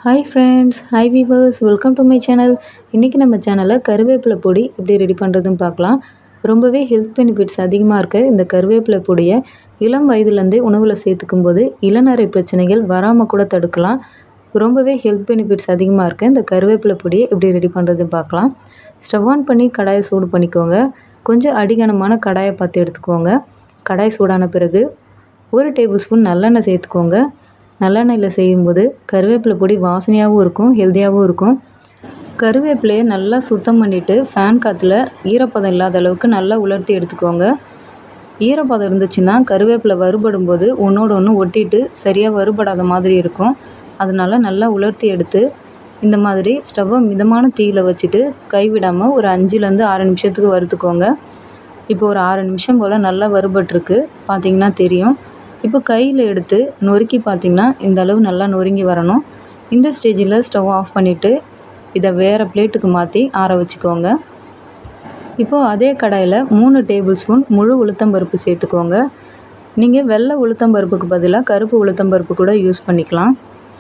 hi friends hi viewers welcome to my channel இன்றைக்கி நம்ம சேனலில் கருவேப்பிலை பொடி எப்படி ரெடி பண்ணுறதுன்னு பார்க்கலாம் ரொம்பவே ஹெல்த் பெனிஃபிட்ஸ் அதிகமாக இருக்க இந்த கருவேப்பிலை பொடியை இளம் வயதுலேருந்தே உணவில் சேர்த்துக்கும் போது இளநரை பிரச்சனைகள் வராமல் கூட தடுக்கலாம் ரொம்பவே ஹெல்த் பெனிஃபிட்ஸ் அதிகமாக இருக்க இந்த கருவேப்பிலை பொடியை எப்படி ரெடி பண்ணுறதுன்னு பார்க்கலாம் ஸ்டவ் ஆன் பண்ணி கடாயை சூடு பண்ணிக்கோங்க கொஞ்சம் அடிகனமான கடாயை பார்த்து எடுத்துக்கோங்க கடாய் சூடான பிறகு ஒரு டேபிள் ஸ்பூன் நல்லெண்ணெய் சேர்த்துக்கோங்க நல்லெண்ணெயில் செய்யும்போது கருவேப்பிலை பொடி வாசனையாகவும் இருக்கும் ஹெல்த்தியாகவும் இருக்கும் கருவேப்பிலையை நல்லா சுத்தம் பண்ணிவிட்டு ஃபேன் காற்றுல ஈரப்பதம் இல்லாத அளவுக்கு நல்லா உலர்த்தி எடுத்துக்கோங்க ஈரப்பதம் இருந்துச்சுன்னா கருவேப்பிலை வறுபடும் போது ஒன்றோட ஒன்று ஒட்டிட்டு சரியாக வறுபடாத மாதிரி இருக்கும் அதனால் நல்லா உலர்த்தி எடுத்து இந்த மாதிரி ஸ்டவ்வை மிதமான தீயில் வச்சுட்டு கைவிடாமல் ஒரு அஞ்சுலேருந்து ஆறு நிமிஷத்துக்கு வறுத்துக்கோங்க இப்போ ஒரு ஆறு நிமிஷம் போல் நல்லா வறுபட்டிருக்கு பார்த்தீங்கன்னா தெரியும் இப்போ கையில் எடுத்து நொறுக்கி பார்த்திங்கன்னா இந்த அளவு நல்லா நொறுங்கி வரணும் இந்த ஸ்டேஜில் ஸ்டவ் ஆஃப் பண்ணிவிட்டு இதை வேறு பிளேட்டுக்கு மாற்றி ஆற வச்சுக்கோங்க இப்போது அதே கடாயில் மூணு டேபிள் ஸ்பூன் முழு உளுத்தம்பருப்பு சேர்த்துக்கோங்க நீங்கள் வெள்ளை உளுத்தம்பருப்புக்கு பதிலாக கருப்பு உளுத்தம்பருப்பு கூட யூஸ் பண்ணிக்கலாம்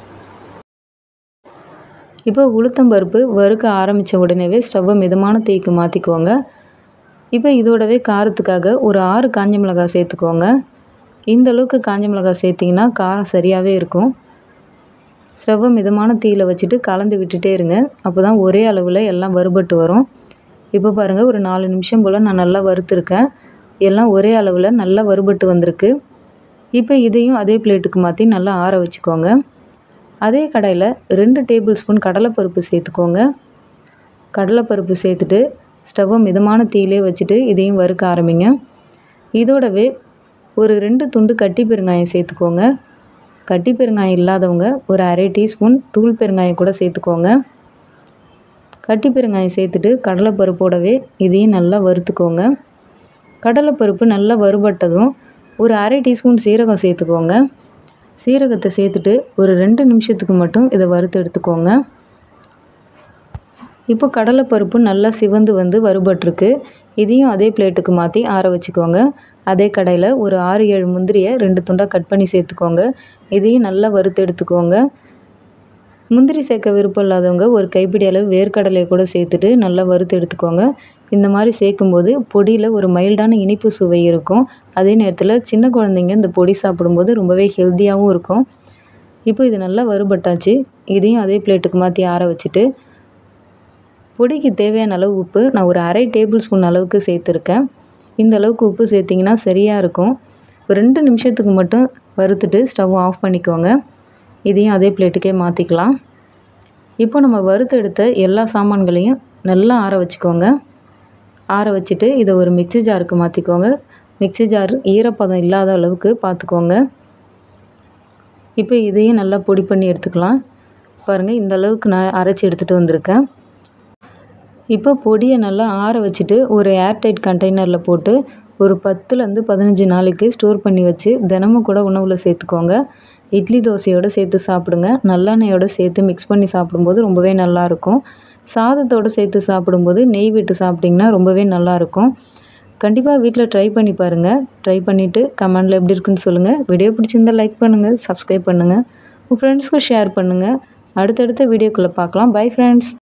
இப்போ உளுத்தம்பருப்பு வறுக்க ஆரம்பித்த உடனேவே ஸ்டவ்வை மிதமான தீக்கு மாற்றிக்கோங்க இப்போ இதோடவே காரத்துக்காக ஒரு ஆறு காஞ்ச மிளகாய் சேர்த்துக்கோங்க இந்த அளவுக்கு காஞ்ச மிளகாய் சேர்த்திங்கன்னா காரம் சரியாகவே இருக்கும் ஸ்டவ்வை மிதமான தீயில் வச்சுட்டு கலந்து விட்டுட்டே இருங்க அப்போ தான் ஒரே அளவில் எல்லாம் வறுபட்டு வரும் இப்போ பாருங்கள் ஒரு நாலு நிமிஷம் போல் நான் நல்லா வறுத்துருக்கேன் எல்லாம் ஒரே அளவில் நல்லா வறுபட்டு வந்திருக்கு இப்போ இதையும் அதே பிளேட்டுக்கு மாற்றி நல்லா ஆற வச்சுக்கோங்க அதே கடாயில் ரெண்டு டேபிள் ஸ்பூன் கடலைப்பருப்பு சேர்த்துக்கோங்க கடலைப்பருப்பு சேர்த்துட்டு ஸ்டவ்வை மிதமான தீயிலே வச்சுட்டு இதையும் வறுக்க ஆரம்பிங்க இதோடவே ஒரு ரெண்டு துண்டு கட்டி பெருங்காயம் சேர்த்துக்கோங்க கட்டி பெருங்காயம் இல்லாதவங்க ஒரு அரை டீஸ்பூன் தூள் பெருங்காயம் கூட சேர்த்துக்கோங்க கட்டி பெருங்காயம் சேர்த்துட்டு கடலைப்பருப்போடவே இதையும் நல்லா வறுத்துக்கோங்க கடலைப்பருப்பு நல்லா வறுபட்டதும் ஒரு அரை டீஸ்பூன் சீரகம் சேர்த்துக்கோங்க சீரகத்தை சேர்த்துட்டு ஒரு ரெண்டு நிமிஷத்துக்கு மட்டும் இதை வறுத்து எடுத்துக்கோங்க இப்போ கடலைப்பருப்பு நல்லா சிவந்து வந்து வறுபட்டிருக்கு இதையும் அதே பிளேட்டுக்கு மாற்றி ஆற வச்சுக்கோங்க அதே கடையில் ஒரு ஆறு ஏழு முந்திரியை ரெண்டு துண்டாக கட் பண்ணி சேர்த்துக்கோங்க இதையும் நல்லா வறுத்து எடுத்துக்கோங்க முந்திரி சேர்க்க விருப்பம் இல்லாதவங்க ஒரு கைப்பிடி அளவு வேர்க்கடலையை கூட சேர்த்துட்டு நல்லா வறுத்து எடுத்துக்கோங்க இந்த மாதிரி சேர்க்கும்போது பொடியில் ஒரு மைல்டான இனிப்பு சுவை இருக்கும் அதே நேரத்தில் சின்ன குழந்தைங்க இந்த பொடி சாப்பிடும்போது ரொம்பவே ஹெல்த்தியாகவும் இருக்கும் இப்போ இது நல்லா வறுபட்டாச்சு இதையும் அதே பிளேட்டுக்கு மாற்றி ஆற வச்சுட்டு பொடிக்கு தேவையான அளவு உப்பு நான் ஒரு அரை டேபிள் ஸ்பூன் அளவுக்கு சேர்த்துருக்கேன் இந்த அளவுக்கு உப்பு சேர்த்திங்கன்னா சரியாக இருக்கும் ஒரு ரெண்டு நிமிஷத்துக்கு மட்டும் வறுத்துட்டு ஸ்டவ் ஆஃப் பண்ணிக்கோங்க இதையும் அதே பிளேட்டுக்கே மாற்றிக்கலாம் இப்போ நம்ம வறுத்து எடுத்த எல்லா சாமான்களையும் நல்லா ஆற வச்சுக்கோங்க ஆற வச்சுட்டு இதை ஒரு மிக்சி ஜாருக்கு மாற்றிக்கோங்க மிக்சி ஜார் ஈரப்பதம் இல்லாத அளவுக்கு பார்த்துக்கோங்க இப்போ இதையும் நல்லா பொடி பண்ணி எடுத்துக்கலாம் பாருங்கள் இந்த அளவுக்கு நான் அரைச்சி எடுத்துகிட்டு வந்திருக்கேன் இப்போ பொடியை நல்லா ஆற வச்சுட்டு ஒரு ஏர்டைட் கண்டெய்னரில் போட்டு ஒரு பத்துலேருந்து பதினஞ்சு நாளைக்கு ஸ்டோர் பண்ணி வச்சு தினமும் கூட உணவில் சேர்த்துக்கோங்க இட்லி தோசையோடு சேர்த்து சாப்பிடுங்க நல்லெண்ணெயோடு சேர்த்து மிக்ஸ் பண்ணி சாப்பிடும்போது ரொம்பவே நல்லாயிருக்கும் சாதத்தோடு சேர்த்து சாப்பிடும்போது நெய் விட்டு சாப்பிட்டிங்கன்னா ரொம்பவே நல்லாயிருக்கும் கண்டிப்பாக வீட்டில் ட்ரை பண்ணி பாருங்கள் ட்ரை பண்ணிவிட்டு கமெண்டில் எப்படி இருக்குன்னு சொல்லுங்கள் வீடியோ பிடிச்சிருந்தால் லைக் பண்ணுங்கள் சப்ஸ்கிரைப் பண்ணுங்கள் உங்கள் ஃப்ரெண்ட்ஸ்க்கும் ஷேர் பண்ணுங்கள் அடுத்தடுத்த வீடியோக்குள்ளே பார்க்கலாம் பை ஃப்ரெண்ட்ஸ்